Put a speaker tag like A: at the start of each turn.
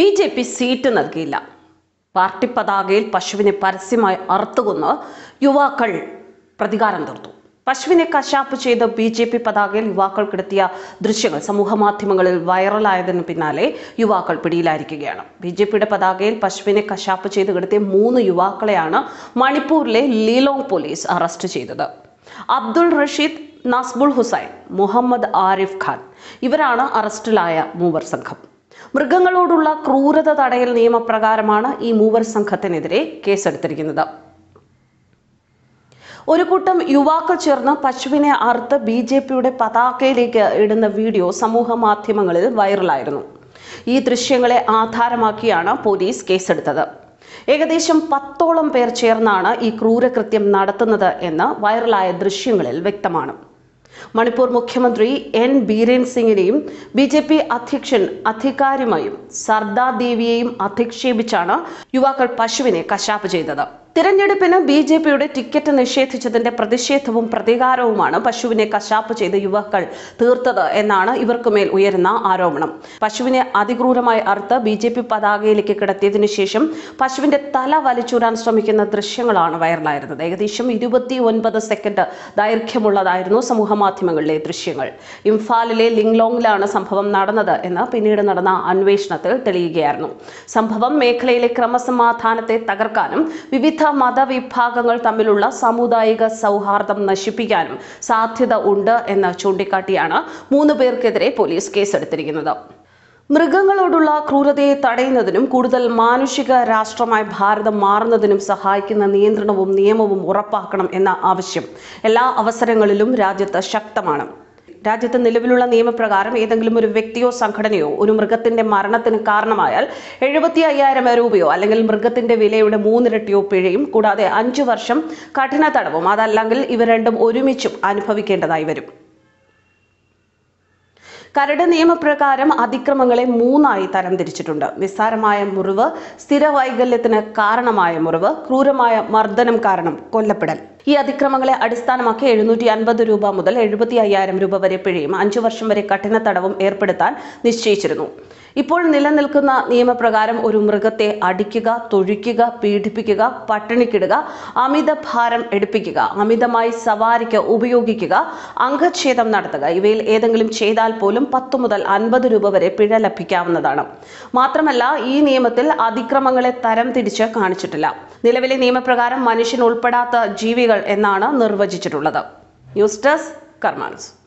A: B J P seat നൽകിയില്ല party പതാകയിൽ പശുവിനെ പരസ്യമായി അറുത്തുകൊന്ന് യുവാക്കൾ പ്രതികാരം തീർത്തു പശുവിനെ കശാപ്പ് ചെയ്ത് ബി ജെ പി പതാകയിൽ യുവാക്കൾ കിടത്തിയ ദൃശ്യങ്ങൾ സമൂഹ മാധ്യമങ്ങളിൽ വൈറലായതിനു പിന്നാലെ യുവാക്കൾ പിടിയിലായിരിക്കുകയാണ് ബി ജെ പിയുടെ പതാകയിൽ പശുവിനെ കശാപ്പ് ചെയ്ത് കിടത്തിയ മൂന്ന് യുവാക്കളെയാണ് മണിപ്പൂരിലെ ലീലോങ് പോലീസ് അറസ്റ്റ് ചെയ്തത് അബ്ദുൾ റഷീദ് നസ്ബുൾ ഹുസൈൻ മുഹമ്മദ് ആരിഫ് ഖാൻ ഇവരാണ് അറസ്റ്റിലായ മൂവർ സംഘം മൃഗങ്ങളോടുള്ള ക്രൂരത തടയൽ നിയമപ്രകാരമാണ് ഈ മൂവർ സംഘത്തിനെതിരെ കേസെടുത്തിരിക്കുന്നത് ഒരു കൂട്ടം യുവാക്കൾ ചേർന്ന് പശുവിനെ അറുത്ത് ബി ജെ പിയുടെ പതാകയിലേക്ക് ഇടുന്ന വീഡിയോ സമൂഹ മാധ്യമങ്ങളിൽ വൈറലായിരുന്നു ഈ ദൃശ്യങ്ങളെ ആധാരമാക്കിയാണ് പോലീസ് കേസെടുത്തത് ഏകദേശം പത്തോളം പേർ ചേർന്നാണ് ഈ ക്രൂരകൃത്യം നടത്തുന്നത് എന്ന് വൈറലായ ദൃശ്യങ്ങളിൽ വ്യക്തമാണ് മണിപ്പൂർ മുഖ്യമന്ത്രി എൻ ബീരേൻ സിംഗിനെയും ബി ജെ പി അധ്യക്ഷൻ അധികാരിയുമായും സർദാർ ദേവിയെയും അധിക്ഷേപിച്ചാണ് യുവാക്കൾ പശുവിനെ കശാപ്പ് ചെയ്തത് തിരഞ്ഞെടുപ്പിന് ബി ജെ പിയുടെ ടിക്കറ്റ് നിഷേധിച്ചതിന്റെ പ്രതിഷേധവും പ്രതികാരവുമാണ് പശുവിനെ കശാപ്പ് ചെയ്ത് യുവാക്കൾ തീർത്തത് എന്നാണ് ഇവർക്കുമേൽ ഉയരുന്ന ആരോപണം പശുവിനെ അതിക്രൂരമായി അറുത്ത് ബി ജെ പി പതാകയിലേക്ക് കിടത്തിയതിനു ശേഷം പശുവിന്റെ തല വലിച്ചൂരാൻ ശ്രമിക്കുന്ന ദൃശ്യങ്ങളാണ് വൈറലായിരുന്നത് ഏകദേശം ഇരുപത്തി ഒൻപത് സെക്കൻഡ് ദൈർഘ്യമുള്ളതായിരുന്നു സമൂഹ മാധ്യമങ്ങളിലെ ദൃശ്യങ്ങൾ ഇംഫാലിലെ ലിംഗ്ലോങ്ങിലാണ് സംഭവം നടന്നത് എന്ന് പിന്നീട് നടന്ന അന്വേഷണത്തിൽ തെളിയുകയായിരുന്നു സംഭവം മേഖലയിലെ ക്രമസമാധാനത്തെ തകർക്കാനും വിവിധ മതവിഭാഗങ്ങൾ തമ്മിലുള്ള സാമുദായിക സൗഹാർദ്ദം നശിപ്പിക്കാനും സാധ്യത ഉണ്ട് എന്ന് ചൂണ്ടിക്കാട്ടിയാണ് മൂന്ന് പേർക്കെതിരെ പോലീസ് കേസെടുത്തിരിക്കുന്നത് മൃഗങ്ങളോടുള്ള ക്രൂരതയെ തടയുന്നതിനും കൂടുതൽ മാനുഷിക രാഷ്ട്രമായി ഭാരതം മാറുന്നതിനും സഹായിക്കുന്ന നിയന്ത്രണവും നിയമവും ഉറപ്പാക്കണം എന്ന ആവശ്യം എല്ലാ അവസരങ്ങളിലും രാജ്യത്ത് ശക്തമാണ് രാജ്യത്ത് നിലവിലുള്ള നിയമപ്രകാരം ഏതെങ്കിലും ഒരു വ്യക്തിയോ സംഘടനയോ ഒരു മൃഗത്തിന്റെ മരണത്തിന് കാരണമായാൽ എഴുപത്തി അയ്യായിരം രൂപയോ അല്ലെങ്കിൽ മൃഗത്തിന്റെ വിലയുടെ മൂന്നിരട്ടിയോ പിഴയും കൂടാതെ അഞ്ചു വർഷം കഠിന തടവും അതല്ലെങ്കിൽ ഇവ രണ്ടും ഒരുമിച്ചും അനുഭവിക്കേണ്ടതായി വരും കരട് നിയമപ്രകാരം അതിക്രമങ്ങളെ മൂന്നായി തരംതിരിച്ചിട്ടുണ്ട് നിസ്സാരമായ മുറിവ് സ്ഥിര വൈകല്യത്തിന് കാരണമായ മുറിവ് ക്രൂരമായ മർദ്ദനം കാരണം കൊല്ലപ്പെടൽ ഈ അതിക്രമങ്ങളെ അടിസ്ഥാനമാക്കി എഴുന്നൂറ്റി അൻപത് രൂപ മുതൽ എഴുപത്തി അയ്യായിരം രൂപ വരെ പിഴയും അഞ്ചു വർഷം വരെ കഠിന തടവും ഏർപ്പെടുത്താൻ നിശ്ചയിച്ചിരുന്നു ഇപ്പോൾ നിലനിൽക്കുന്ന നിയമപ്രകാരം ഒരു മൃഗത്തെ അടിക്കുക തൊഴിക്കുക പീഡിപ്പിക്കുക പട്ടിണിക്കിടുക അമിത ഭാരം എടുപ്പിക്കുക അമിതമായി സവാരിക്ക് ഉപയോഗിക്കുക അംഗച്ഛേദം നടത്തുക ഇവയിൽ ഏതെങ്കിലും ചെയ്താൽ പോലും പത്ത് മുതൽ അൻപത് രൂപ വരെ പിഴ ലഭിക്കാവുന്നതാണ് മാത്രമല്ല ഈ നിയമത്തിൽ അതിക്രമങ്ങളെ തരം തിരിച്ച് കാണിച്ചിട്ടില്ല നിലവിലെ നിയമപ്രകാരം മനുഷ്യൻ ഉൾപ്പെടാത്ത ജീവികൾ എന്നാണ് നിർവചിച്ചിട്ടുള്ളത് ന്യൂസ് ഡെസ്ക് കർമാനസ്